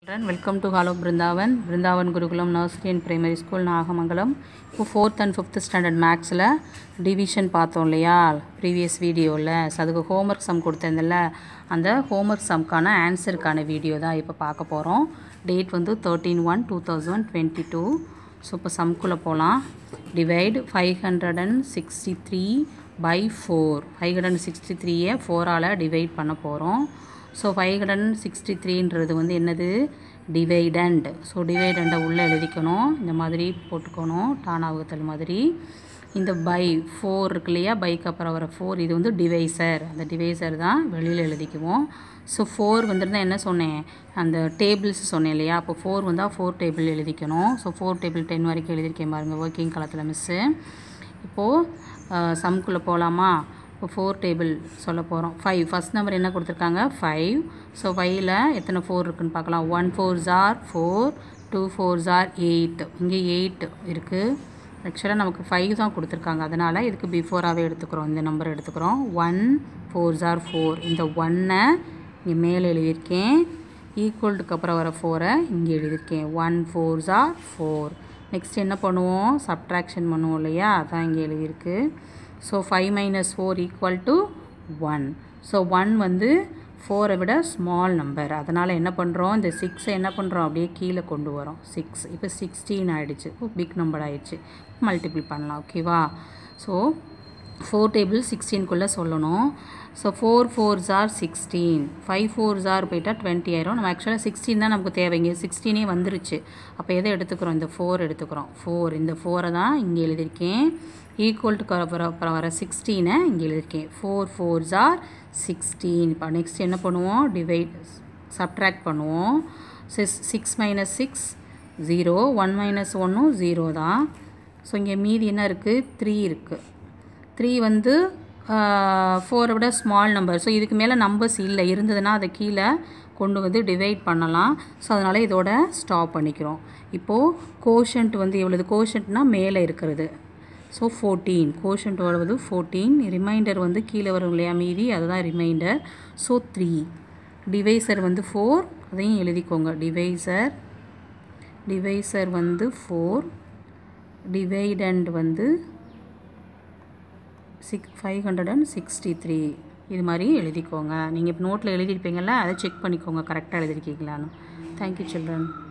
Children, welcome to Halo Brindavan, Brindavan Gurukulam Nursery and Primary School, Nagamangalam இப்போ fourth and fifth standard மேக்ஸில் division பார்த்தோம் இல்லையா previous வீடியோவில் so அதுக்கு ஹோம்ஒர்க் சம் கொடுத்திருந்தல அந்த ஹோம்ஒர்க் சம்க்கான ஆன்சருக்கான வீடியோ தான் இப்போ பார்க்க போகிறோம் டேட் வந்து thirteen one two thousand twenty two so இப்போ சம்குள்ளே போகலாம் divide five hundred and sixty three by four five hundred and sixty த்ரீயை ஃபோரால் டிவைட் பண்ண போகிறோம் so five hundred and sixty த்ரீன்றது வந்து என்னது டிவைடண்ட் ஸோ டிவைடண்டை உள்ளே எழுதிக்கணும் இந்த மாதிரி போட்டுக்கணும் டானாவகத்தல் மாதிரி இந்த பை ஃபோர் இருக்கு இல்லையா பைக்கு அப்புறம் வர ஃபோர் இது வந்து டிவைசர் அந்த டிவைசர் தான் வெளியில் எழுதிக்குவோம் ஸோ ஃபோர் வந்துருந்தா என்ன சொன்னேன் அந்த டேபிள்ஸ் சொன்னேன் இல்லையா அப்போ ஃபோர் வந்தால் ஃபோர் டேபிள் எழுதிக்கணும் ஸோ ஃபோர் டேபிள் டென் வரைக்கும் எழுதியிருக்கேன் பாருங்கள் ஒர்க்கிங் காலத்தில் மிஸ்ஸு இப்போது சம்குள்ளே போகலாமா இப்போ ஃபோர் டேபிள் சொல்ல போகிறோம் ஃபைவ் ஃபஸ்ட் நம்பர் என்ன கொடுத்துருக்காங்க ஃபைவ் ஸோ ஃபைவ்ல எத்தனை ஃபோர் இருக்குன்னு பார்க்கலாம் one four za four two four za eight இங்கே எயிட் இருக்குது ஆக்சுவலாக நமக்கு ஃபைவ் தான் கொடுத்துருக்காங்க அதனால் இதுக்கு பிஃபோராகவே எடுத்துக்கிறோம் இந்த நம்பர் எடுத்துக்கிறோம் ஒன் ஃபோர் ஜார் ஃபோர் இந்த ஒன்னை இங்கே மேலே எழுதியிருக்கேன் ஈக்குவல்டுக்கு அப்புறம் வர ஃபோரை இங்கே எழுதியிருக்கேன் one four za four next என்ன பண்ணுவோம் சப்ட்ராக்ஷன் பண்ணுவோம் இல்லையா அதான் இங்கே எழுதியிருக்கு so five minus four equal to one so one வந்து ஃபோரை விட ஸ்மால் நம்பர் அதனால் என்ன பண்ணுறோம் இந்த சிக்ஸை என்ன பண்ணுறோம் அப்படியே கீழே கொண்டு வரோம் சிக்ஸ் இப்போ சிக்ஸ்டீன் ஆகிடுச்சு பிக் நம்பர் ஆகிடுச்சு மல்டிபிள் பண்ணலாம் ஓகேவா ஸோ ஃபோர் டேபிள் சிக்ஸ்டீனுக்குள்ளே சொல்லணும் so four four za sixteen five four za போயிட்டால் டுவெண்ட்டி ஆயிரும் நம்ம ஆக்சுவலாக சிக்ஸ்டீன் தான் நமக்கு தேவைங்க சிக்ஸ்டீனே வந்துருச்சு அப்போ எதை எடுத்துக்கிறோம் இந்த ஃபோர் எடுத்துக்கிறோம் ஃபோர் இந்த ஃபோரை தான் இங்கே எழுதியிருக்கேன் ஈக்குவல்ட்டுக்கு அப்புறம் அப்புறம் வர சிக்ஸ்டீனை இங்கே எழுதியிருக்கேன் ஃபோர் ஃபோர் ஜார் சிக்ஸ்டீன் இப்போ நெக்ஸ்ட் என்ன பண்ணுவோம் டிவைட் சப்ட்ராக்ட் பண்ணுவோம் six six minus six zero one minus ஒன்றும் ஜீரோ தான் ஸோ இங்கே மீதி என்ன இருக்குது த்ரீ இருக்குது த்ரீ வந்து ஃபோரை விட ஸ்மால் நம்பர் ஸோ இதுக்கு மேலே நம்பர்ஸ் இல்லை இருந்ததுன்னா அதை கீழே கொண்டு வந்து டிவைட் பண்ணலாம் ஸோ அதனால் இதோட ஸ்டாப் பண்ணிக்கிறோம் இப்போது கோஷன்ட் வந்து எவ்வளவு கோஷன்ட்னால் மேலே இருக்கிறது ஸோ ஃபோர்டீன் கோஷன்ட் வருவது ஃபோர்டீன் ரிமைண்டர் வந்து கீழே வரும் இல்லையா மீதி அதுதான் ரிமைண்டர் ஸோ த்ரீ டிவைசர் வந்து ஃபோர் அதையும் எழுதிக்கோங்க டிவைசர் டிவைசர் வந்து ஃபோர் டிவைடண்ட் வந்து சிக் five hundred and sixty three இது மாதிரி எழுதிக்கோங்க நீங்கள் இப்போ நோட்டில் எழுதியிருப்பீங்கள்ல அதை செக் பண்ணிக்கோங்க கரெக்டாக எழுதிருக்கீங்களான்னு தேங்க்யூ சில்ட்ரன்